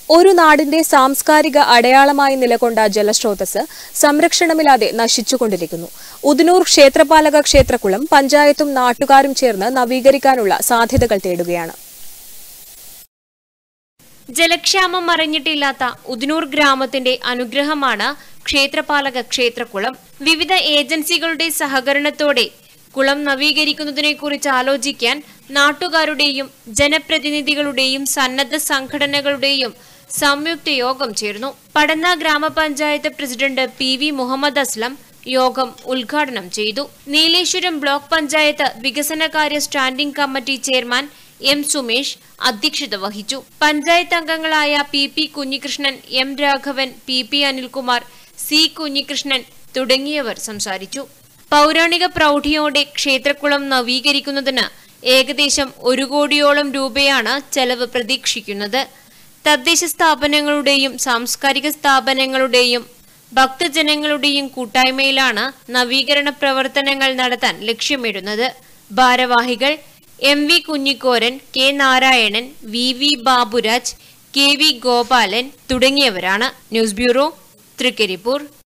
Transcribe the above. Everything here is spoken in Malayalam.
ഒരു നാടിന്റെ സാംസ്കാരിക അടയാളമായി നിലകൊണ്ട ജലസ്രോതസ് സംരക്ഷണമില്ലാതെ നശിച്ചുകൊണ്ടിരിക്കുന്നു ഉദനൂർ ക്ഷേത്രപാലക ക്ഷേത്രക്കുളം പഞ്ചായത്തും നാട്ടുകാരും ചേർന്ന് നവീകരിക്കാനുള്ള സാധ്യതകൾ തേടുകയാണ് ജലക്ഷാമം അറിഞ്ഞിട്ടില്ലാത്ത ഉദിനൂർ ഗ്രാമത്തിന്റെ അനുഗ്രഹമാണ് ക്ഷേത്രപാലക ക്ഷേത്രക്കുളം വിവിധ ഏജൻസികളുടെ സഹകരണത്തോടെ കുളം നവീകരിക്കുന്നതിനെക്കുറിച്ച് ആലോചിക്കാൻ നാട്ടുകാരുടെയും ജനപ്രതിനിധികളുടെയും സന്നദ്ധ സംഘടനകളുടെയും സംയുക്ത യോഗം ചേർന്നു Padanna grama panchayat president P V Muhammad Aslam യോഗം ഉദ്ഘാടനം ചെയ്തു നീലേശ്വരം ബ്ലോക്ക് പഞ്ചായത്ത് വികസനകാര്യ standing committee chairman M Sumesh അധ്യക്ഷത വഹിച്ചു പഞ്ചായത്ത് അംഗങ്ങളായ P P Kunhikrishnan M Raghavan P P Anilkumar C Kunhikrishnan തുടങ്ങിയവർ സംസാരിച്ചു പൗരാണിക പ്രൗഢിയോടെ ക്ഷേത്രക്കുളം നവീകരിക്കുന്നതിന് ഏകദേശം ഒരു കോടിയോളം രൂപയാണ് ചെലവ് പ്രതീക്ഷിക്കുന്നത് തദ്ദേശ സ്ഥാപനങ്ങളുടെയും സാംസ്കാരിക സ്ഥാപനങ്ങളുടെയും ഭക്തജനങ്ങളുടെയും കൂട്ടായ്മയിലാണ് നവീകരണ പ്രവർത്തനങ്ങൾ നടത്താൻ ലക്ഷ്യമിടുന്നത് ഭാരവാഹികൾ M V Kunhikoran K Narayanan V V Baburaj K V Gopalan തുടങ്ങിയവരാണ് ന്യൂസ് ബ്യൂറോ തൃക്കരിപ്പൂർ